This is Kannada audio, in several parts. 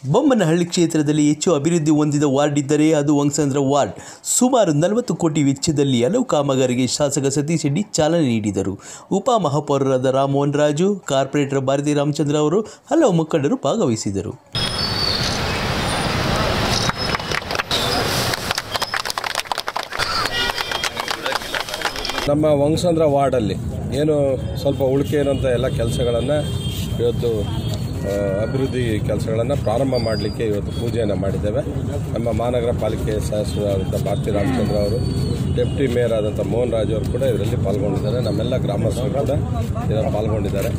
ಬೊಮ್ಮನಹಳ್ಳಿ ಕ್ಷೇತ್ರದಲ್ಲಿ ಹೆಚ್ಚು ಅಭಿವೃದ್ಧಿ ಹೊಂದಿದ ವಾರ್ಡ್ ಇದ್ದರೆ ಅದು ವಂಗಸಂದ್ರ ವಾರ್ಡ್ ಸುಮಾರು ನಲವತ್ತು ಕೋಟಿ ವೆಚ್ಚದಲ್ಲಿ ಹಲವು ಕಾಮಗಾರಿಗೆ ಶಾಸಕ ಸತೀಶ್ ರೆಡ್ಡಿ ಚಾಲನೆ ನೀಡಿದರು ಉಪ ಮಹಾಪೌರರಾದ ರಾಮಮೋಹನ್ ರಾಜು ಕಾರ್ಪೊರೇಟರ್ ಭಾರತಿ ರಾಮಚಂದ್ರ ಅವರು ಹಲವು ಮುಖಂಡರು ಭಾಗವಹಿಸಿದರು ನಮ್ಮ ವಂಗಸಂದ್ರ ವಾರ್ಡಲ್ಲಿ ಏನು ಸ್ವಲ್ಪ ಉಳಿಕೆ ಇರೋಂಥ ಎಲ್ಲ ಕೆಲಸಗಳನ್ನು ಇವತ್ತು ಆ, ಅಭಿವೃದ್ಧಿ ಕೆಲಸಗಳನ್ನು ಪ್ರಾರಂಭ ಮಾಡಲಿಕ್ಕೆ ಇವತ್ತು ಪೂಜೆಯನ್ನು ಮಾಡಿದ್ದೇವೆ ನಮ್ಮ ಮಹಾನಗರ ಪಾಲಿಕೆ ಸದಸ್ಯರಾದಂಥ ಭಾರತಿ ರಾಮಚಂದ್ರ ಅವರು ಡೆಪ್ಟಿ ಮೇಯರ್ ಆದಂಥ ಮೋಹನ್ ರಾಜ್ ಅವರು ಕೂಡ ಇದರಲ್ಲಿ ಪಾಲ್ಗೊಂಡಿದ್ದಾರೆ ನಮ್ಮೆಲ್ಲ ಗ್ರಾಮಸ್ಥರು ಕೂಡ ಇದರಲ್ಲಿ ಪಾಲ್ಗೊಂಡಿದ್ದಾರೆ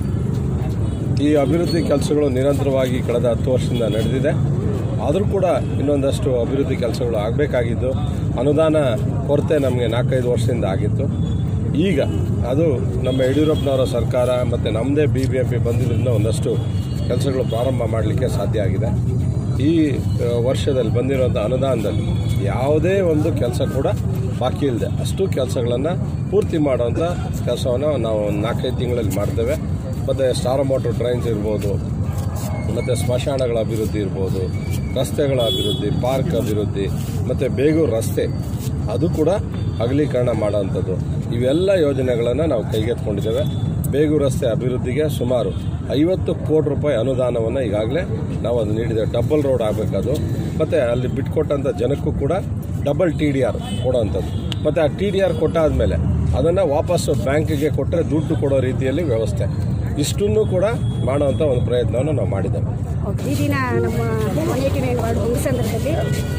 ಈ ಅಭಿವೃದ್ಧಿ ಕೆಲಸಗಳು ನಿರಂತರವಾಗಿ ಕಳೆದ ಹತ್ತು ವರ್ಷದಿಂದ ನಡೆದಿದೆ ಆದರೂ ಕೂಡ ಇನ್ನೊಂದಷ್ಟು ಅಭಿವೃದ್ಧಿ ಕೆಲಸಗಳು ಆಗಬೇಕಾಗಿದ್ದು ಅನುದಾನ ಕೊರತೆ ನಮಗೆ ನಾಲ್ಕೈದು ವರ್ಷದಿಂದ ಆಗಿತ್ತು ಈಗ ಅದು ನಮ್ಮ ಯಡಿಯೂರಪ್ಪನವರ ಸರ್ಕಾರ ಮತ್ತು ನಮ್ಮದೇ ಬಿ ಬಿ ಎಂ ಪಿ ಬಂದಿದ್ದರಿಂದ ಒಂದಷ್ಟು ಕೆಲಸಗಳು ಪ್ರಾರಂಭ ಮಾಡಲಿಕ್ಕೆ ಸಾಧ್ಯ ಆಗಿದೆ ಈ ಆ, ವರ್ಷದಲ್ಲಿ ಬಂದಿರುವಂಥ ಅನುದಾನದಲ್ಲಿ ಯಾವುದೇ ಒಂದು ಕೆಲಸ ಕೂಡ ಬಾಕಿ ಇಲ್ಲದೆ ಅಷ್ಟು ಕೆಲಸಗಳನ್ನು ಪೂರ್ತಿ ಮಾಡುವಂಥ ಕೆಲಸವನ್ನು ನಾವು ಒಂದು ನಾಲ್ಕೈದು ತಿಂಗಳಲ್ಲಿ ಮಾಡ್ತೇವೆ ಮತ್ತು ಸ್ಟಾರ್ ಮೋಟರ್ ಟ್ರೈನ್ಸ್ ಇರ್ಬೋದು ಮತ್ತು ಸ್ಮಶಾನಗಳ ಅಭಿವೃದ್ಧಿ ಇರ್ಬೋದು ರಸ್ತೆಗಳ ಅಭಿವೃದ್ಧಿ ಪಾರ್ಕ್ ಅಭಿವೃದ್ಧಿ ಮತ್ತು ಬೇಗೂರು ರಸ್ತೆ ಅದು ಕೂಡ ಅಗಲೀಕರಣ ಮಾಡೋವಂಥದ್ದು ಇವೆಲ್ಲ ಯೋಜನೆಗಳನ್ನು ನಾವು ಕೈಗೆತ್ಕೊಂಡಿದ್ದೇವೆ ಬೇಗೂರು ರಸ್ತೆ ಅಭಿವೃದ್ಧಿಗೆ ಸುಮಾರು ಐವತ್ತು ಕೋಟಿ ರೂಪಾಯಿ ಅನುದಾನವನ್ನು ಈಗಾಗಲೇ ನಾವು ಅದು ನೀಡಿದ್ದೇವೆ ಡಬಲ್ ರೋಡ್ ಆಗಬೇಕದು ಮತ್ತು ಅಲ್ಲಿ ಬಿಟ್ಕೊಟ್ಟಂಥ ಜನಕ್ಕೂ ಕೂಡ ಡಬಲ್ ಟಿ ಡಿ ಆರ್ ಕೊಡೋವಂಥದ್ದು ಮತ್ತು ಆ ಟಿ ಡಿ ಆರ್ ಕೊಟ್ಟಾದಮೇಲೆ ಅದನ್ನು ವಾಪಸ್ಸು ಬ್ಯಾಂಕಿಗೆ ಕೊಟ್ಟರೆ ದುಡ್ಡು ಕೊಡೋ ರೀತಿಯಲ್ಲಿ ವ್ಯವಸ್ಥೆ ಇಷ್ಟನ್ನು ಕೂಡ ಮಾಡುವಂಥ ಒಂದು ಪ್ರಯತ್ನವನ್ನು ನಾವು ಮಾಡಿದ್ದೇವೆ ಓಕೆ. ಈ ದಿನ ನಮ್ಮ ಒನ್ ಏಯ್ಟಿ ನೈನ್ ವಾರ್ಡ್ ಹೊಂಗಸಂದ್ರದಲ್ಲಿ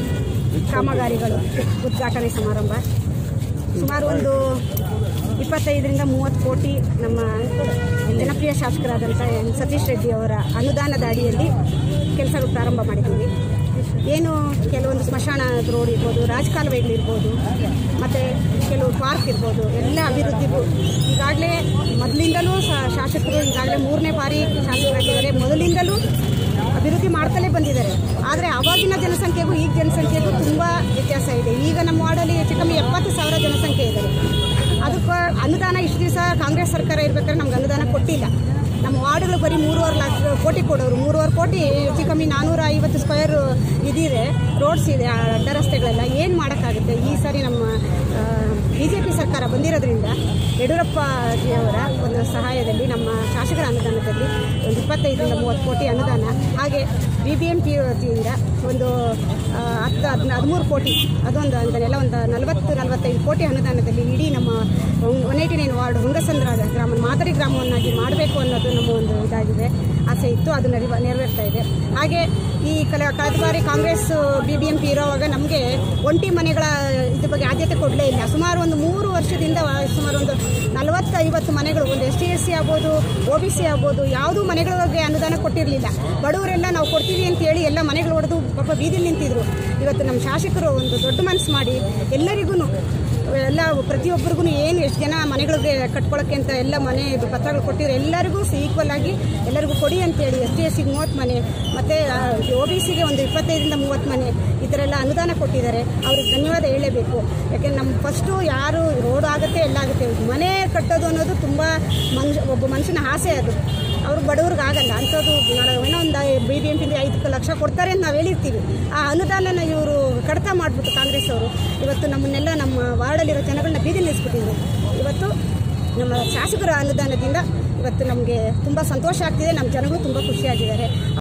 ಕಾಮಗಾರಿಗಳು ಉದ್ಘಾಟನೆ ಸಮಾರಂಭ ಸುಮಾರು ಒಂದು ಇಪ್ಪತ್ತೈದರಿಂದ ಮೂವತ್ತು ಕೋಟಿ ನಮ್ಮ ಜನಪ್ರಿಯ ಶಾಸಕರಾದಂಥ ಎನ್ ಸತೀಶ್ ರೆಡ್ಡಿ ಅವರ ಅನುದಾನದ ಅಡಿಯಲ್ಲಿ ಕೆಲಸಗಳು ಪ್ರಾರಂಭ ಮಾಡಿದ್ದೀವಿ ಏನು ಕೆಲವೊಂದು ಸ್ಮಶಾನ ರೋಡ್ ಇರ್ಬೋದು ರಾಜಕಾಲುವೆಗಳಿರ್ಬೋದು ಮತ್ತು ಕೆಲವು ಪಾರ್ಕ್ ಇರ್ಬೋದು ಎಲ್ಲ ಅಭಿವೃದ್ಧಿಗೂ ಈಗಾಗಲೇ ಮೊದಲಿಂದಲೂ ಸ- ಶಾಸಕರು ಈಗಾಗಲೇ ಮೂರನೇ ಬಾರಿ ಶಾಸಕರಾಗಿದ್ದಾರೆ ಮೊದಲಿಂದಲೂ ಅಭಿವೃದ್ಧಿ ಮಾಡ್ತಲೇ ಬಂದಿದ್ದಾರೆ ಆದರೆ ಆವಾಗಿನ ಜನಸಂಖ್ಯೆಗೂ ಈಗ ಜನಸಂಖ್ಯೆಗೂ ತುಂಬ ವ್ಯತ್ಯಾಸ ಇದೆ ಈಗ ನಮ್ಮ ವಾರ್ಡಲ್ಲಿ ಹೆಚ್ಚು ಕಮ್ಮಿ ಎಪ್ಪತ್ತು ಸಾವಿರ ಜನಸಂಖ್ಯೆ ಇದ್ದಾರೆ ಅದಕ್ಕೆ ಅನುದಾನ ಇಷ್ಟು ದಿವಸ ಕಾಂಗ್ರೆಸ್ ಸರ್ಕಾರ ಇರ್ಬೇಕಾದ್ರೆ ನಮ್ಗೆ ಅನುದಾನ ಕೊಟ್ಟಿಲ್ಲ ನಮ್ಮ ವಾರ್ಡ್ಗಳು ಬರೀ ಮೂರುವರೆ ಲಕ್ಷ ಕೋಟಿ ಕೊಡೋರು ಮೂರುವರೆ ಕೋಟಿ ಹೆಚ್ಚು ಕಮ್ಮಿ ನಾನ್ನೂರ ಐವತ್ತು ಸ್ಕ್ವೇರ್ ಇದಿದೆ ರೋಡ್ಸ್ ಇದೆ ಆ ಅಡ್ಡ ರಸ್ತೆಗಳೆಲ್ಲ ಏನು ಮಾಡೋಕ್ಕಾಗುತ್ತೆ ಈ ಸಾರಿ ನಮ್ಮ ಬಿ ಜೆ ಪಿ ಸರ್ಕಾರ ಬಂದಿರೋದ್ರಿಂದ ಯಡಿಯೂರಪ್ಪ ಅವರ ಒಂದು ಸಹಾಯದಲ್ಲಿ ನಮ್ಮ ಶಾಸಕರ ಅನುದಾನದಲ್ಲಿ ಒಂದು ಇಪ್ಪತ್ತೈದರಿಂದ ಮೂವತ್ತು ಕೋಟಿ ಅನುದಾನ ಹಾಗೆ ಬಿ ಬಿ ಎಂ ಪಿ ವತಿಯಿಂದ ಒಂದು ಆ, ಹತ್ತು ಹದಿನ ಹದಿಮೂರು ಕೋಟಿ ಅದೊಂದು ಅದನ್ನೆಲ್ಲ ಒಂದು ನಲವತ್ತು ನಲವತ್ತೈದು ಕೋಟಿ ಅನುದಾನದಲ್ಲಿ ಇಡೀ ನಮ್ಮ one eighty nine ward Hungasandra ಗ್ರಾಮ ಮಾದರಿ ಗ್ರಾಮವನ್ನಾಗಿ ಮಾಡಬೇಕು ಅನ್ನೋದು ನಮ್ಮ ಒಂದು ಇದಾಗಿದೆ ಆಸೆ ಇತ್ತು ಅದು ನೆರವ ನೆರವೇರ್ತಾ ಇದೆ ಹಾಗೆ ಈ ಕಲ ಕಳೆದ ಬಾರಿ Congress B B M P ಇರೋವಾಗ ನಮಗೆ ಒಂಟಿ ಮನೆಗಳ ಇದ್ರ ಬಗ್ಗೆ ಆದ್ಯತೆ ಕೊಡಲೇ ಇಲ್ಲ ಸುಮಾರು ಒಂದು ಮೂರು ವರ್ಷದಿಂದ ಸುಮಾರು ಒಂದು ನಲವತ್ತು ಐವತ್ತು ಮನೆಗಳು ಒಂದು ಎಸ್ ಟಿ ಎಸ್ ಸಿ ಆಗ್ಬೋದು ಒ ಬಿ ಸಿ ಆಗ್ಬೋದು ಯಾವುದೂ ಮನೆಗಳಿಗೆ ಅನುದಾನ ಕೊಟ್ಟಿರಲಿಲ್ಲ ಬಡವರೆಲ್ಲ ನಾವು ಕೊಡ್ತೀವಿ ಅಂತ ಹೇಳಿ ಎಲ್ಲ ಮನೆಗಳು ಹೊಡೆದು ಪಾಪ ಬೀದಿಲಿ ನಿಂತಿದ್ರು ಇವತ್ತು ನಮ್ಮ ಶಾಸಕರು ಒಂದು ದೊಡ್ಡ ಮನಸ್ಸು ಮಾಡಿ ಎಲ್ಲರಿಗೂ ಎಲ್ಲ ಪ್ರತಿಯೊಬ್ಬರಿಗೂ ಏನು ಎಷ್ಟು ಜನ ಮನೆಗಳಿಗೆ ಕಟ್ಕೊಳ್ಳೋಕ್ಕೆ ಅಂತ ಎಲ್ಲ ಮನೆ ಇದು ಪತ್ರಗಳು ಕೊಟ್ಟಿದ್ರು ಎಲ್ಲರಿಗೂ ಈಕ್ವಲ್ ಆಗಿ ಎಲ್ಲರಿಗೂ ಕೊಡಿ ಅಂತೇಳಿ ಎಸ್ ಟಿ ಎಸ್ ಸಿಗೆ ಮೂವತ್ತು ಮನೆ ಮತ್ತು ಒ ಬಿ ಸಿಗೆ ಒಂದು ಇಪ್ಪತ್ತೈದರಿಂದ ಮೂವತ್ತು ಮನೆ ಈ ಥರ ಎಲ್ಲ ಅನುದಾನ ಕೊಟ್ಟಿದ್ದಾರೆ ಅವ್ರಿಗೆ ಧನ್ಯವಾದ ಹೇಳಲೇಬೇಕು ಯಾಕೆಂದ್ರೆ ನಮ್ಮ ಫಸ್ಟು ಯಾರು ರೋಡ್ ಆಗುತ್ತೆ ಎಲ್ಲ ಆಗುತ್ತೆ ಮನೆ ಕಟ್ಟೋದು ಅನ್ನೋದು ತುಂಬ ಮನುಷ್ಯ ಒಬ್ಬ ಮನುಷ್ಯನ ಆಸೆ ಅದು ಅವ್ರು ಬಡವ್ರಿಗೆ ಆಗಲ್ಲ ಅಂಥದ್ದು ನಾಳೆ ಏನೋ ಒಂದು ಬಿ ಬಿ ಎಂ ಪಿಂದ ಐದು ಲಕ್ಷ ಕೊಡ್ತಾರೆ ಅಂತ ನಾವು ಹೇಳಿರ್ತೀವಿ ಆ ಅನುದಾನನ ಇವರು ಕಡಿತ ಮಾಡಿಬಿಟ್ಟು ಕಾಂಗ್ರೆಸ್ ಅವರು ಇವತ್ತು ನಮ್ಮನ್ನೆಲ್ಲ ನಮ್ಮ ವಾರ್ಡಲ್ಲಿರೋ ಜನಗಳನ್ನ ಬೀದಿ ನಿಲ್ಲಿಸ್ಬಿಟ್ಟಿದ್ರು ಇವತ್ತು ನಮ್ಮ ಶಾಸಕರ ಅನುದಾನದಿಂದ ಇವತ್ತು ನಮಗೆ ತುಂಬ ಸಂತೋಷ ಆಗ್ತಿದೆ ನಮ್ಮ ಜನಗಳು ತುಂಬ ಖುಷಿಯಾಗಿದ್ದಾರೆ